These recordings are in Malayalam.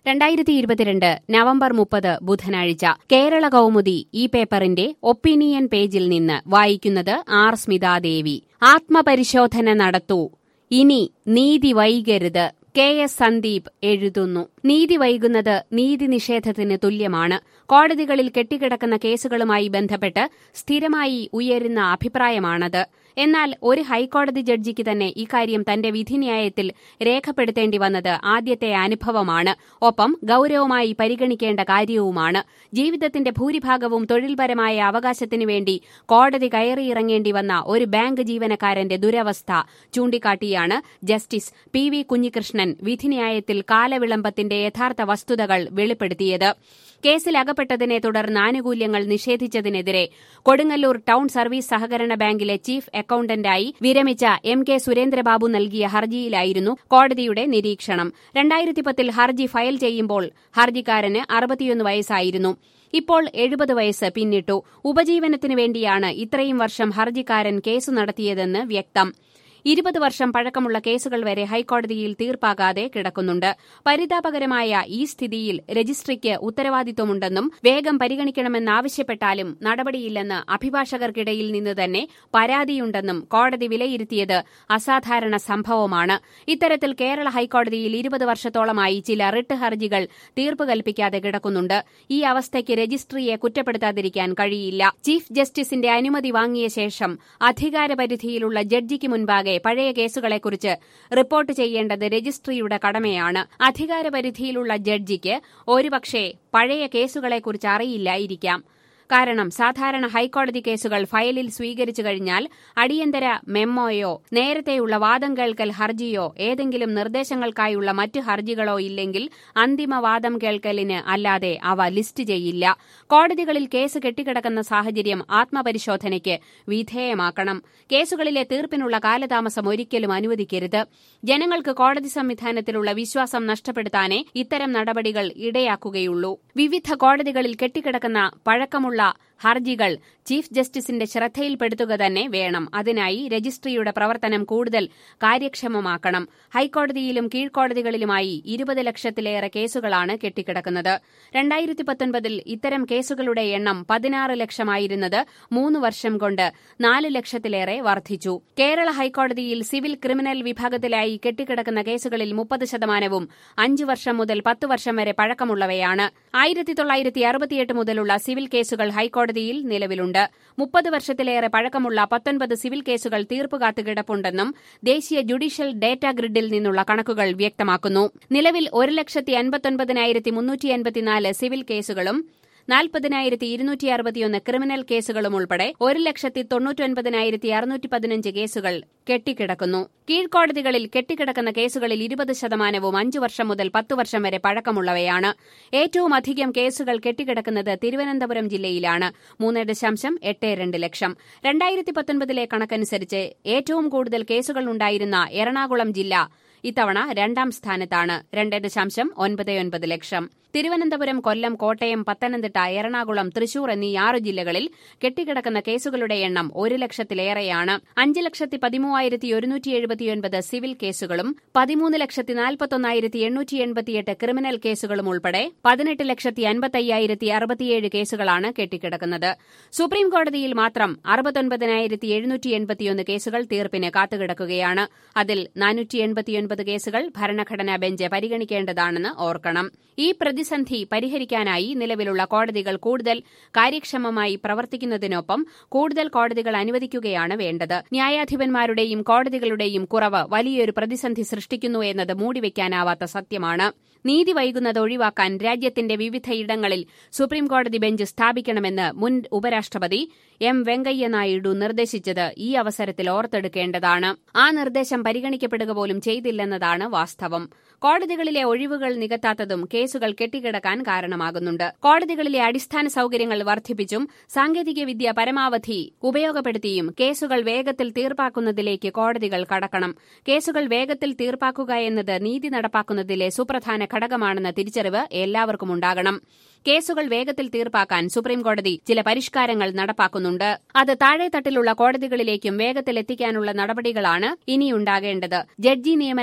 രണ്ടായിരത്തി ഇരുപത്തിരണ്ട് നവംബർ മുപ്പത് ബുധനാഴ്ച കേരള കൗമുദി ഈ പേപ്പറിന്റെ ഒപ്പീനിയൻ പേജിൽ നിന്ന് വായിക്കുന്നത് ആർ സ്മിതാദേവി ആത്മപരിശോധന നടത്തൂ ഇനി നീതി വൈകരുത് കെ എസ് സന്ദീപ് എഴുതുന്നു നീതി വൈകുന്നത് നീതി നിഷേധത്തിന് തുല്യമാണ് കോടതികളിൽ കെട്ടിക്കിടക്കുന്ന കേസുകളുമായി ബന്ധപ്പെട്ട് സ്ഥിരമായി ഉയരുന്ന അഭിപ്രായമാണത് എന്നാൽ ഒരു ഹൈക്കോടതി ജഡ്ജിക്ക് തന്നെ ഇക്കാര്യം തന്റെ വിധിന്യായത്തിൽ രേഖപ്പെടുത്തേണ്ടി വന്നത് ആദ്യത്തെ അനുഭവമാണ് ഒപ്പം ഗൌരവമായി പരിഗണിക്കേണ്ട കാര്യവുമാണ് ജീവിതത്തിന്റെ ഭൂരിഭാഗവും തൊഴിൽപരമായ അവകാശത്തിനു വേണ്ടി കോടതി കയറിയിറങ്ങേണ്ടി വന്ന ഒരു ബാങ്ക് ജീവനക്കാരന്റെ ദുരവസ്ഥ ചൂണ്ടിക്കാട്ടിയാണ് ജസ്റ്റിസ് പി വി കുഞ്ഞികൃഷ്ണൻ വിധിന്യായത്തിൽ കാലവിളംബത്തിന്റെ യഥാർത്ഥ വസ്തുതകൾ വെളിപ്പെടുത്തിയത് കേസിൽ അകപ്പെട്ടതിനെ തുടർന്ന് ആനുകൂല്യങ്ങൾ നിഷേധിച്ചതിനെതിരെ കൊടുങ്ങല്ലൂർ ടൌൺ സർവീസ് സഹകരണ ബാങ്കിലെ ചീഫ് അക്കൌണ്ടന്റായി വിരമിച്ച എം കെ സുരേന്ദ്രബാബു നൽകിയ ഹർജിയിലായിരുന്നു കോടതിയുടെ നിരീക്ഷണം രണ്ടായിരത്തി പത്തിൽ ഹർജി ഫയൽ ചെയ്യുമ്പോൾ ഹർജിക്കാരന് അറുപത്തിയൊന്ന് വയസ്സായിരുന്നു ഇപ്പോൾ എഴുപത് വയസ്സ് പിന്നിട്ടു ഉപജീവനത്തിനു വേണ്ടിയാണ് ഇത്രയും വർഷം ഹർജിക്കാരൻ കേസ് നടത്തിയതെന്ന് വ്യക്തം ഇരുപത് വർഷം പഴക്കമുള്ള കേസുകൾ വരെ ഹൈക്കോടതിയിൽ തീർപ്പാകാതെ കിടക്കുന്നുണ്ട് പരിതാപകരമായ ഈ സ്ഥിതിയിൽ രജിസ്ട്രിക്ക് ഉത്തരവാദിത്വമുണ്ടെന്നും വേഗം പരിഗണിക്കണമെന്നാവശ്യപ്പെട്ടാലും നടപടിയില്ലെന്ന് അഭിഭാഷകർക്കിടയിൽ നിന്ന് തന്നെ പരാതിയുണ്ടെന്നും കോടതി വിലയിരുത്തിയത് അസാധാരണ സംഭവമാണ് ഇത്തരത്തിൽ കേരള ഹൈക്കോടതിയിൽ ഇരുപത് വർഷത്തോളമായി ചില റിട്ട് ഹർജികൾ തീർപ്പ് കൽപ്പിക്കാതെ കിടക്കുന്നുണ്ട് ഈ അവസ്ഥയ്ക്ക് രജിസ്ട്രിയെ കുറ്റപ്പെടുത്താതിരിക്കാൻ കഴിയില്ല ചീഫ് ജസ്റ്റിസിന്റെ അനുമതി വാങ്ങിയ ശേഷം അധികാരപരിധിയിലുള്ള ജഡ്ജിക്ക് മുൻപാകെ പഴയ കേസുകളെക്കുറിച്ച് റിപ്പോർട്ട് ചെയ്യേണ്ടത് രജിസ്ട്രിയുടെ കടമയാണ് അധികാരപരിധിയിലുള്ള ജഡ്ജിക്ക് ഒരുപക്ഷെ പഴയ കേസുകളെക്കുറിച്ച് അറിയില്ലായിരിക്കാം കാരണം സാധാരണ ഹൈക്കോടതി കേസുകൾ ഫയലിൽ സ്വീകരിച്ചു കഴിഞ്ഞാൽ അടിയന്തര മെമ്മോയോ നേരത്തെയുള്ള വാദം കേൾക്കൽ ഹർജിയോ ഏതെങ്കിലും നിർദ്ദേശങ്ങൾക്കായുള്ള മറ്റ് ഹർജികളോ ഇല്ലെങ്കിൽ അന്തിമ വാദം കേൾക്കലിന് അല്ലാതെ അവ ലിസ്റ്റ് ചെയ്യില്ല കോടതികളിൽ കേസ് കെട്ടിക്കിടക്കുന്ന സാഹചര്യം ആത്മപരിശോധനയ്ക്ക് വിധേയമാക്കണം കേസുകളിലെ തീർപ്പിനുള്ള കാലതാമസം ഒരിക്കലും അനുവദിക്കരുത് ജനങ്ങൾക്ക് കോടതി സംവിധാനത്തിലുള്ള വിശ്വാസം നഷ്ടപ്പെടുത്താനേ ഇത്തരം നടപടികൾ ഇടയാക്കുകയുള്ളൂ വിവിധ കോടതികളിൽ കെട്ടിക്കിടക്കുന്ന പഴക്കമുള്ള ഹർജികൾ ചീഫ് ജസ്റ്റിസിന്റെ ശ്രദ്ധയിൽപ്പെടുത്തുക തന്നെ വേണം അതിനായി രജിസ്ട്രിയുടെ പ്രവർത്തനം കൂടുതൽ കാര്യക്ഷമമാക്കണം ഹൈക്കോടതിയിലും കീഴ്ക്കോടതികളിലുമായി ഇരുപത് ലക്ഷത്തിലേറെ കേസുകളാണ് കെട്ടിക്കിടക്കുന്നത് രണ്ടായിരത്തി പത്തൊൻപതിൽ ഇത്തരം കേസുകളുടെ എണ്ണം പതിനാറ് ലക്ഷമായിരുന്നത് മൂന്ന് വർഷം കൊണ്ട് നാല് ലക്ഷത്തിലേറെ വർദ്ധിച്ചു കേരള ഹൈക്കോടതിയിൽ സിവിൽ ക്രിമിനൽ വിഭാഗത്തിലായി കെട്ടിക്കിടക്കുന്ന കേസുകളിൽ മുപ്പത് ശതമാനവും അഞ്ചു വർഷം മുതൽ പത്ത് വർഷം വരെ പഴക്കമുള്ളവയാണ് ആയിരത്തി തൊള്ളായിരത്തി അറുപത്തിയെട്ട് മുതലുള്ള സിവിൽ കേസുകൾ ഹൈക്കോടതിയിൽ നിലവിലുണ്ട് മുപ്പത് വർഷത്തിലേറെ പഴക്കമുള്ള പത്തൊൻപത് സിവിൽ കേസുകൾ തീർപ്പ് കാത്തുകിടപ്പുണ്ടെന്നും ദേശീയ ജുഡീഷ്യൽ ഡേറ്റാ ഗ്രിഡിൽ നിന്നുള്ള കണക്കുകൾ വ്യക്തമാക്കുന്നു നിലവിൽ ഒരു ലക്ഷത്തി അൻപത്തൊൻപതിനായിരത്തി മുന്നൂറ്റി അൻപത്തിനാല് സിവിൽ കേസുകളും നാൽപ്പതിനായിരത്തി ഇരുന്നൂറ്റി അറുപത്തിയൊന്ന് ക്രിമിനൽ കേസുകളും ഉൾപ്പെടെ ഒരു ലക്ഷത്തി തൊണ്ണൂറ്റൊൻപതിനായിരത്തി അറുന്നൂറ്റി പതിനഞ്ച് കേസുകൾ കെട്ടിക്കിടക്കുന്നു കീഴ്ക്കോടതികളിൽ കെട്ടിക്കിടക്കുന്ന കേസുകളിൽ ഇരുപത് ശതമാനവും അഞ്ചു വർഷം മുതൽ പത്ത് വർഷം വരെ പഴക്കമുള്ളവയാണ് ഏറ്റവും അധികം കേസുകൾ കെട്ടിക്കിടക്കുന്നത് തിരുവനന്തപുരം ജില്ലയിലാണ് മൂന്ന് ദശാംശം എട്ട് രണ്ട് ലക്ഷം രണ്ടായിരത്തി പത്തൊൻപതിലെ കണക്കനുസരിച്ച് ഏറ്റവും കൂടുതൽ കേസുകൾ ഉണ്ടായിരുന്ന എറണാകുളം ജില്ല ഇത്തവണ രണ്ടാം സ്ഥാനത്താണ് രണ്ട് ദശാംശം ഒൻപത് ഒൻപത് ലക്ഷം തിരുവനന്തപുരം കൊല്ലം കോട്ടയം പത്തനംതിട്ട എറണാകുളം തൃശൂർ എന്നീ ആറ് ജില്ലകളിൽ കെട്ടിക്കിടക്കുന്ന കേസുകളുടെ എണ്ണം ഒരു ലക്ഷത്തിലേറെയാണ് അഞ്ച് ലക്ഷത്തി പതിമൂവായിരത്തി ഒരുന്നൂറ്റി എഴുപത്തിയൊൻപത് സിവിൽ കേസുകളും പതിമൂന്ന് ലക്ഷത്തി നാൽപ്പത്തൊന്നായിരത്തി എണ്ണൂറ്റി എൺപത്തിയെട്ട് ക്രിമിനൽ കേസുകളും ഉൾപ്പെടെ പതിനെട്ട് ലക്ഷത്തി അൻപത്തയ്യായിരത്തി അറുപത്തിയേഴ് കേസുകളാണ് കെട്ടിക്കിടക്കുന്നത് സുപ്രീം കോടതിയിൽ മാത്രം അറുപത്തൊൻപതിനായിരത്തി എഴുന്നൂറ്റി എൺപത്തിയൊന്ന് കേസുകൾ തീർപ്പിന് കാത്തുകിടക്കുകയാണ് അതിൽ നാനൂറ്റി എൺപത്തിയൊൻപത് കേസുകൾ ഭരണഘടനാ ബെഞ്ച് പരിഗണിക്കേണ്ടതാണെന്ന് ഓർക്കണം ഈ പ്രതിസന്ധി പരിഹരിക്കാനായി നിലവിലുള്ള കോടതികൾ കൂടുതൽ കാര്യക്ഷമമായി പ്രവർത്തിക്കുന്നതിനൊപ്പം കൂടുതൽ കോടതികൾ അനുവദിക്കുകയാണ് വേണ്ടത് ന്യായാധിപന്മാരുടെയും കോടതികളുടെയും കുറവ് വലിയൊരു പ്രതിസന്ധി സൃഷ്ടിക്കുന്നു എന്നത് മൂടിവെക്കാനാവാത്ത സത്യമാണ് നീതി വൈകുന്നത് ഒഴിവാക്കാൻ രാജ്യത്തിന്റെ വിവിധയിടങ്ങളിൽ സുപ്രീംകോടതി ബെഞ്ച് സ്ഥാപിക്കണമെന്ന് മുൻ ഉപരാഷ്ട്രപതി എം വെങ്കയ്യ നായിഡു നിർദ്ദേശിച്ചത് ഈ അവസരത്തിൽ ഓർത്തെടുക്കേണ്ടതാണ് ആ നിർദ്ദേശം പരിഗണിക്കപ്പെടുക പോലും ചെയ്തില്ലെന്നതാണ് വാസ്തവം കോടതികളിലെ ഒഴിവുകൾ നികത്താത്തതും കേസുകൾ കെട്ടിക്കിടക്കാൻ കാരണമാകുന്നുണ്ട് കോടതികളിലെ അടിസ്ഥാന സൌകര്യങ്ങൾ വർദ്ധിപ്പിച്ചും സാങ്കേതികവിദ്യ പരമാവധി ഉപയോഗപ്പെടുത്തിയും കേസുകൾ വേഗത്തിൽ തീർപ്പാക്കുന്നതിലേക്ക് കോടതികൾ കടക്കണം കേസുകൾ വേഗത്തിൽ തീർപ്പാക്കുക എന്നത് നീതി നടപ്പാക്കുന്നതിലെ സുപ്രധാന ഘടകമാണെന്ന തിരിച്ചറിവ് എല്ലാവർക്കും ഉണ്ടാകണം കേസുകൾ വേഗത്തിൽ തീർപ്പാക്കാൻ സുപ്രീംകോടതി ചില പരിഷ്കാരങ്ങൾ നടപ്പാക്കുന്നുണ്ട് അത് താഴെത്തട്ടിലുള്ള കോടതികളിലേക്കും വേഗത്തിൽ എത്തിക്കാനുള്ള നടപടികളാണ് ഇനിയുണ്ടാകേണ്ടത് ജഡ്ജി നിയമന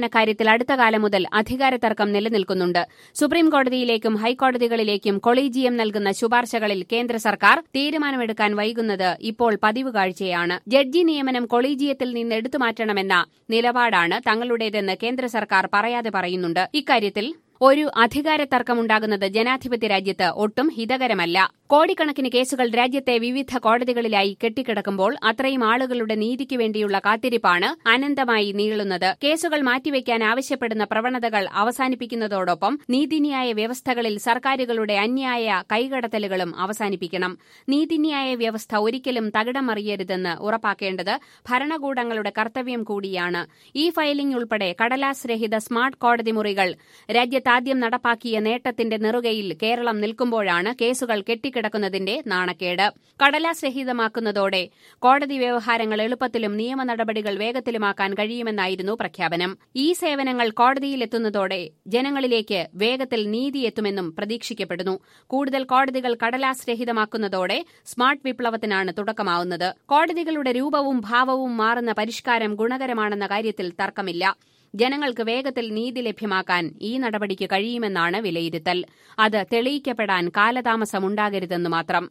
നിയമനകാര്യത്തിൽ അടുത്ത കാലം മുതൽ അധികാര തർക്കം നിലനിൽക്കുന്നുണ്ട് സുപ്രീംകോടതിയിലേക്കും ഹൈക്കോടതികളിലേക്കും കൊളീജിയം നൽകുന്ന ശുപാർശകളിൽ കേന്ദ്ര സർക്കാർ തീരുമാനമെടുക്കാൻ വൈകുന്നത് ഇപ്പോൾ പതിവ് കാഴ്ചയാണ് ജഡ്ജി നിയമനം കൊളീജിയത്തിൽ നിന്ന് എടുത്തുമാറ്റണമെന്ന നിലപാടാണ് തങ്ങളുടേതെന്ന് കേന്ദ്ര സർക്കാർ പറയാതെ പറയുന്നുണ്ട് ഇക്കാര്യത്തിൽ ഒരു അധികാര തർക്കമുണ്ടാകുന്നത് ജനാധിപത്യ രാജ്യത്ത് ഒട്ടും ഹിതകരമല്ല കോടിക്കണക്കിന് കേസുകൾ രാജ്യത്തെ വിവിധ കോടതികളിലായി കെട്ടിക്കിടക്കുമ്പോൾ അത്രയും ആളുകളുടെ നീതിക്ക് വേണ്ടിയുള്ള കാത്തിരിപ്പാണ് അനന്തമായി നീളുന്നത് കേസുകൾ മാറ്റിവെക്കാൻ ആവശ്യപ്പെടുന്ന പ്രവണതകൾ അവസാനിപ്പിക്കുന്നതോടൊപ്പം നീതിന്യായ വ്യവസ്ഥകളിൽ സർക്കാരുകളുടെ അന്യായ കൈകടത്തലുകളും അവസാനിപ്പിക്കണം നീതിന്യായ വ്യവസ്ഥ ഒരിക്കലും തകിടം മറിയരുതെന്ന് ഉറപ്പാക്കേണ്ടത് ഭരണകൂടങ്ങളുടെ കർത്തവ്യം കൂടിയാണ് ഈ ഫയലിംഗ് ഉൾപ്പെടെ കടലാസ് രഹിത സ്മാർട്ട് കോടതി മുറികൾ രാജ്യത്താദ്യം നടപ്പാക്കിയ നേട്ടത്തിന്റെ നെറുകയിൽ കേരളം നിൽക്കുമ്പോഴാണ് കേസുകൾ കെട്ടിക്കിടക്കുന്നതിന്റെ നാണക്കേട് കടലാസ് രഹിതമാക്കുന്നതോടെ കോടതി വ്യവഹാരങ്ങൾ എളുപ്പത്തിലും നിയമ നടപടികൾ വേഗത്തിലുമാക്കാൻ കഴിയുമെന്നായിരുന്നു പ്രഖ്യാപനം ഈ സേവനങ്ങൾ കോടതിയിലെത്തുന്നതോടെ ജനങ്ങളിലേക്ക് വേഗത്തിൽ നീതി എത്തുമെന്നും പ്രതീക്ഷിക്കപ്പെടുന്നു കൂടുതൽ കോടതികൾ കടലാസ് രഹിതമാക്കുന്നതോടെ സ്മാർട്ട് വിപ്ലവത്തിനാണ് തുടക്കമാവുന്നത് കോടതികളുടെ രൂപവും ഭാവവും മാറുന്ന പരിഷ്കാരം ഗുണകരമാണെന്ന കാര്യത്തിൽ തർക്കമില്ല ജനങ്ങൾക്ക് വേഗത്തിൽ നീതി ലഭ്യമാക്കാൻ ഈ നടപടിക്ക് കഴിയുമെന്നാണ് വിലയിരുത്തൽ അത് തെളിയിക്കപ്പെടാൻ കാലതാമസമുണ്ടാകരുതെന്ന് മാത്രം